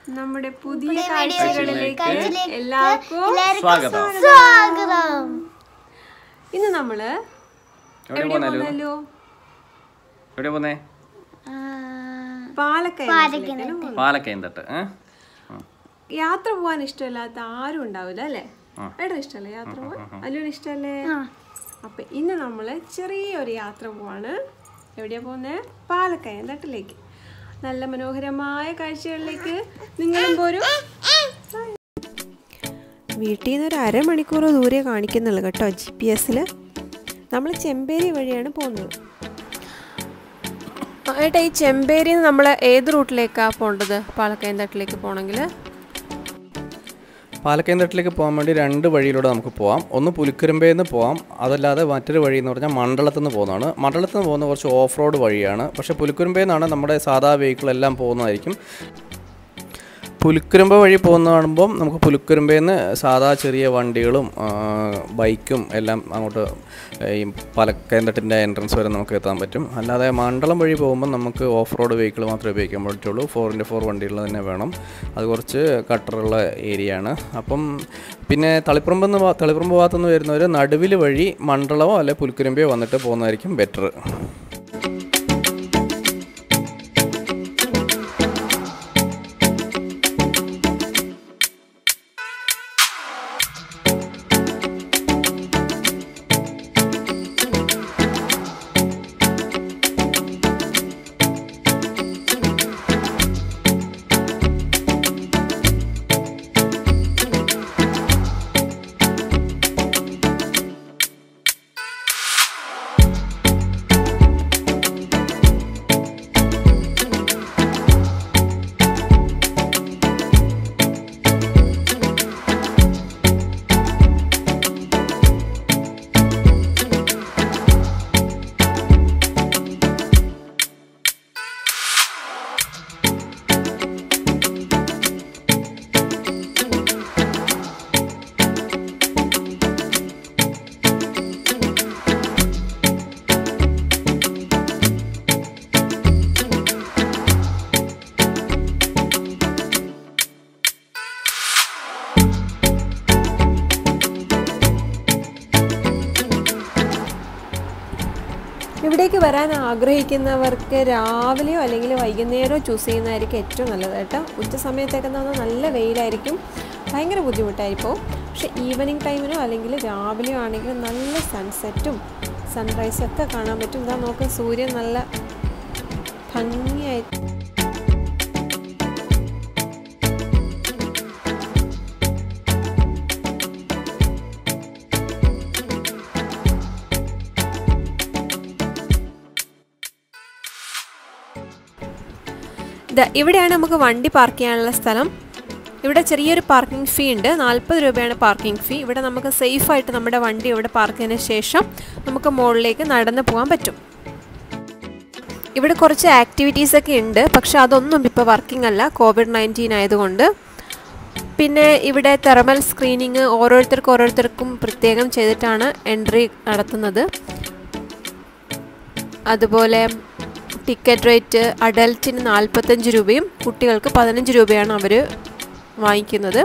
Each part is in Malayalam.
നമ്മുടെ പുതിയ കാഴ്ചകളിലേക്ക് എല്ലാവർക്കും സ്വാഗതം സ്വാഗതം ഇന്ന് നമ്മള് എവിടെ എവിടെ പോന്നാലു പോന്നല്ലോ എവിടെ പോന്നേ പാലക്കയ പാലക്കയം തട്ട് ഏ? ഉം. യാത്ര പോകാൻ ഇഷ്ടമില്ലാത്ത ആരും ഉണ്ടാവില്ല അല്ലേ ഏട്ടാ ഇഷ്ടമല്ലേ യാത്ര പോകാൻ അല്ലുവിന് ഇഷ്ടമല്ലേ അപ്പൊ ഇന്ന് നമ്മള് ചെറിയൊരു യാത്ര പോവാണ് എവിടെയാ പോകുന്നത് പാലക്കയം തട്ടിലേക്ക് നല്ല മനോഹരമായ കാഴ്ചകളിലേക്ക് നിങ്ങളും പോരും വീട്ടിൽ നിന്ന് ഒരു അരമണിക്കൂർ ദൂരെ കാണിക്കുന്നുള്ളൂ കേട്ടോ ജി പി എസിൽ നമ്മൾ ചെമ്പേരി വഴിയാണ് പോകുന്നത് ആ, ഏട്ടാ ഈ ചെമ്പേരി നമ്മൾ ഏത് റൂട്ടിലേക്കാണ് പോകേണ്ടത് പാലക്കയം തട്ടിലേക്ക് പോകണമെങ്കിൽ പാലക്കയം തട്ടിലേക്ക് പോകാൻ വേണ്ടി രണ്ട് വഴിയിലൂടെ നമുക്ക് പോവാം ഒന്ന് പുലിക്കുരുമ്പയിൽ നിന്ന് പോവാം അതല്ലാതെ മറ്റൊരു വഴി എന്ന് പറഞ്ഞാൽ മണ്ഡലത്തിൽ നിന്ന് പോകുന്നതാണ് മണ്ഡലത്തിൽ നിന്ന് പോകുന്ന കുറച്ച് ഓഫ് റോഡ് വഴിയാണ് പക്ഷേ പുലിക്കുരുമ്പയിൽ നിന്നാണ് നമ്മുടെ സാധാ വെഹിക്കിൾ എല്ലാം പോകുന്നതായിരിക്കും പുലിക്കുരുമ്പ വഴി പോകുന്ന കാണുമ്പം നമുക്ക് പുലിക്കുരുമ്പയിൽ നിന്ന് സാധാ ചെറിയ വണ്ടികളും ആ, ബൈക്കും എല്ലാം അങ്ങോട്ട് ഈ പലക്കയന്തട്ടിൻ്റെ എൻട്രൻസ് വരെ നമുക്ക് എത്താൻ പറ്റും അല്ലാതെ മണ്ഡലം വഴി പോകുമ്പോൾ നമുക്ക് ഓഫ് റോഡ് വെഹിക്കിൾ മാത്രമേ ഉപയോഗിക്കാൻ പറ്റുള്ളൂ ഫോർ ഇൻറ്റു ഫോർ വണ്ടികൾ തന്നെ വേണം അത് കുറച്ച് കട്ടറുള്ള ഏരിയ ആണ് അപ്പം പിന്നെ തളിപ്പറമ്പ് നിന്ന് തളിപ്പറമ്പ് ഭാഗത്തു നിന്ന് വരുന്നവർ നടുവിൽ വഴി മണ്ഡലമോ അല്ലെ പുലിക്കുരുമ്പയോ വന്നിട്ട് പോകുന്നതായിരിക്കും ബെറ്റർ ഇവിടേക്ക് വരാൻ ആഗ്രഹിക്കുന്നവർക്ക് രാവിലെയോ അല്ലെങ്കിൽ വൈകുന്നേരമോ ചൂസ് ചെയ്യുന്നതായിരിക്കും ഏറ്റവും നല്ലത് കേട്ടോ ഉച്ച സമയത്തൊക്കെ എന്ന് പറഞ്ഞാൽ നല്ല വെയിലായിരിക്കും ഭയങ്കര ബുദ്ധിമുട്ടായിരിക്കും പക്ഷേ ഈവനിങ് ടൈമിനോ അല്ലെങ്കിൽ രാവിലെയോ ആണെങ്കിലും നല്ല സൺസെറ്റും സൺറൈസും ഒക്കെ കാണാൻ പറ്റും ഇതാ നോക്ക് സൂര്യൻ നല്ല ഭംഗിയായി ദാ ഇവിടെയാണ് നമുക്ക് വണ്ടി പാർക്ക് ചെയ്യാനുള്ള സ്ഥലം ഇവിടെ ചെറിയൊരു പാർക്കിംഗ് ഫീ ഉണ്ട് നാൽപ്പത് രൂപയാണ് പാർക്കിംഗ് ഫീ ഇവിടെ നമുക്ക് സേഫായിട്ട് നമ്മുടെ വണ്ടി ഇവിടെ പാർക്ക് ചെയ്തതിന് ശേഷം നമുക്ക് മുകളിലേക്ക് നടന്ന് പോകാൻ പറ്റും ഇവിടെ കുറച്ച് ആക്ടിവിറ്റീസ് ഒക്കെ ഉണ്ട് പക്ഷെ അതൊന്നും ഇപ്പോൾ വർക്കിംഗ് അല്ല കോവിഡ് നയൻറ്റീൻ ആയതുകൊണ്ട് പിന്നെ ഇവിടെ തെർമൽ സ്ക്രീനിങ് ഓരോരുത്തർക്കും ഓരോരുത്തർക്കും പ്രത്യേകം ചെയ്തിട്ടാണ് എൻട്രി നടത്തുന്നത് അതുപോലെ ടിക്കറ്റ് റേറ്റ് അഡൽറ്റിന് നാൽപ്പത്തഞ്ച് രൂപയും കുട്ടികൾക്ക് പതിനഞ്ച് രൂപയാണ് അവർ വാങ്ങിക്കുന്നത്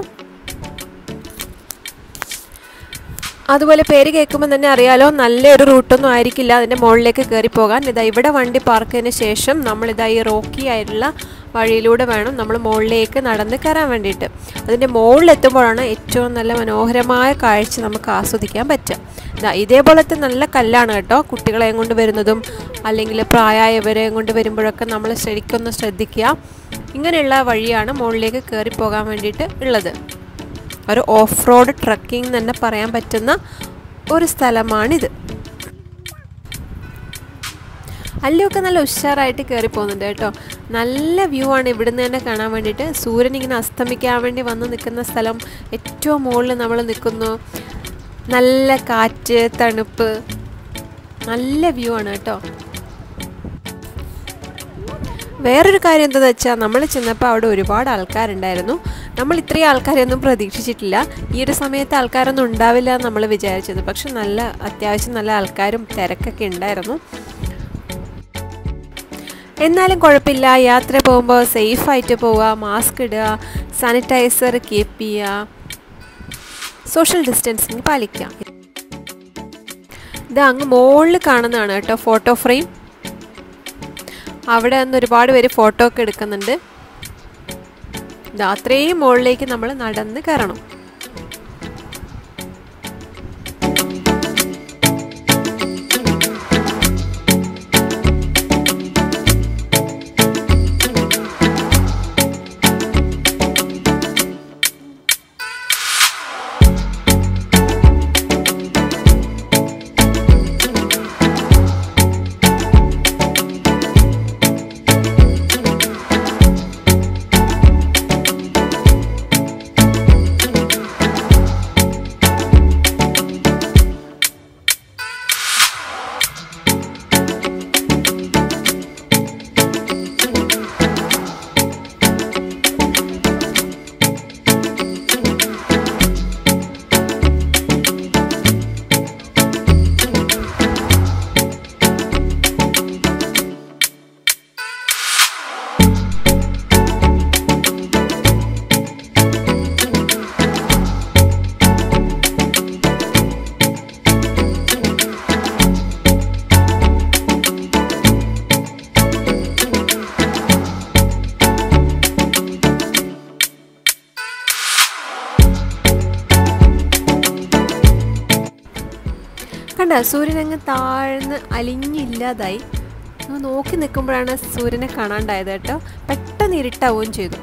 അതുപോലെ പേര് കേൾക്കുമ്പോൾ തന്നെ അറിയാലോ നല്ലൊരു റൂട്ടൊന്നും ആയിരിക്കില്ല അതിൻ്റെ മുകളിലേക്ക് കയറി പോകാൻ ഇതാ ഇവിടെ വണ്ടി പാർക്ക് ചെയ്തതിന് ശേഷം നമ്മളിതാ ഈ റോക്കി ആയിട്ടുള്ള വഴിയിലൂടെ വേണം നമ്മൾ മുകളിലേക്ക് നടന്ന് കയറാൻ വേണ്ടിയിട്ട് അതിൻ്റെ മുകളിലെത്തുമ്പോഴാണ് ഏറ്റവും നല്ല മനോഹരമായ കാഴ്ച നമുക്ക് ആസ്വദിക്കാൻ പറ്റുക ഇതാ ഇതേപോലത്തെ നല്ല കല്ലാണ് കേട്ടോ കുട്ടികളെയും കൊണ്ട് വരുന്നതും അല്ലെങ്കിൽ പ്രായമായവരെയും കൊണ്ട് വരുമ്പോഴൊക്കെ നമ്മൾ ശരിക്കൊന്ന് ശ്രദ്ധിക്കുക ഇങ്ങനെയുള്ള വഴിയാണ് മുകളിലേക്ക് കയറി പോകാൻ വേണ്ടിയിട്ട് ഉള്ളത് ഒരു ഓഫ് റോഡ് ട്രക്കിംഗ് തന്നെ പറയാൻ പറ്റുന്ന ഒരു സ്ഥലമാണിത് അല്ലയൊക്കെ നല്ല ഉഷാറായിട്ട് കയറി പോകുന്നുണ്ട് കേട്ടോ നല്ല വ്യൂ ആണ് ഇവിടുന്ന് തന്നെ കാണാൻ വേണ്ടിയിട്ട് സൂര്യൻ ഇങ്ങനെ അസ്തമിക്കാൻ വേണ്ടി വന്ന് നിൽക്കുന്ന സ്ഥലം ഏറ്റവും മുകളിൽ നമ്മൾ നിൽക്കുന്നു നല്ല കാറ്റ് തണുപ്പ് നല്ല വ്യൂ ആണ് കേട്ടോ വേറൊരു കാര്യം എന്താണെന്ന് വെച്ചാൽ നമ്മൾ ചെന്നപ്പോൾ അവിടെ ഒരുപാട് ആൾക്കാരുണ്ടായിരുന്നു നമ്മൾ ഇത്രയും ആൾക്കാരെയൊന്നും പ്രതീക്ഷിച്ചിട്ടില്ല ഈ ഒരു സമയത്ത് ആൾക്കാരൊന്നും ഉണ്ടാവില്ല എന്ന് നമ്മൾ വിചാരിച്ചത് പക്ഷെ നല്ല അത്യാവശ്യം നല്ല ആൾക്കാരും തിരക്കൊക്കെ ഉണ്ടായിരുന്നു എന്നാലും കുഴപ്പമില്ല യാത്ര പോകുമ്പോൾ സേഫായിട്ട് പോവുക മാസ്ക് ഇടുക സാനിറ്റൈസർ കീപ്പ് ചെയ്യുക സോഷ്യൽ ഡിസ്റ്റൻസിങ് പാലിക്കുക ഇത് അങ്ങ് മുകളിൽ കാണുന്നതാണ് കേട്ടോ ഫോട്ടോ ഫ്രെയിം അവിടെ നിന്ന് ഒരുപാട് പേര് ഫോട്ടോ ഒക്കെ എടുക്കുന്നുണ്ട് ഇത് അത്രയും മുകളിലേക്ക് നമ്മൾ നടന്ന് കയറണം കണ്ട സൂര്യൻ അങ്ങ് താഴ്ന്ന് അലിഞ്ഞില്ലാതായി അങ്ങ് നോക്കി നിൽക്കുമ്പോഴാണ് സൂര്യനെ കാണാണ്ടായത് കേട്ടോ പെട്ടെന്ന് ഇരുട്ടാവുകയും ചെയ്തു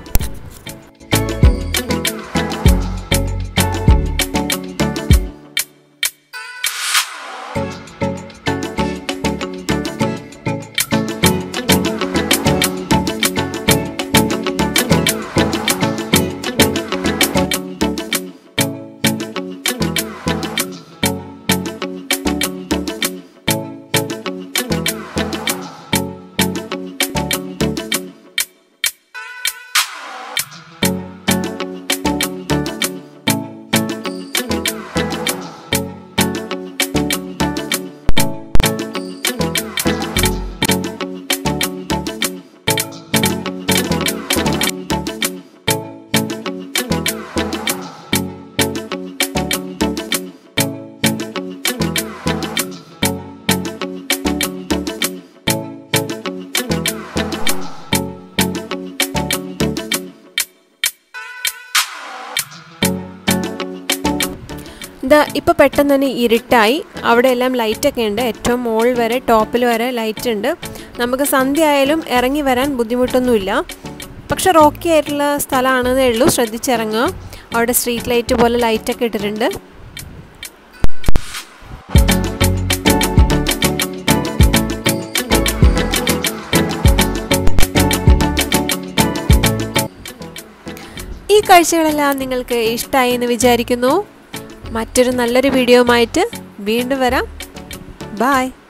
ഇതാ ഇപ്പോൾ പെട്ടെന്ന് തന്നെ ഇരുട്ടായി അവിടെ എല്ലാം ലൈറ്റൊക്കെ ഉണ്ട് ഏറ്റവും മുകളിൽ വരെ ടോപ്പിൽ വരെ ലൈറ്റ് ഉണ്ട് നമുക്ക് സന്ധ്യ ആയാലും ഇറങ്ങി വരാൻ ബുദ്ധിമുട്ടൊന്നുമില്ല പക്ഷെ റോക്കി ആയിട്ടുള്ള സ്ഥലമാണെന്നേ ഉള്ളൂ ശ്രദ്ധിച്ചിറങ്ങുക അവിടെ സ്ട്രീറ്റ് ലൈറ്റ് പോലെ ലൈറ്റൊക്കെ ഇട്ടിട്ടുണ്ട് ഈ കാഴ്ചകളെല്ലാം നിങ്ങൾക്ക് ഇഷ്ടമായി എന്ന് വിചാരിക്കുന്നു മറ്റൊരു നല്ലൊരു വീഡിയോയുമായിട്ട് വീണ്ടും വരാം ബായ്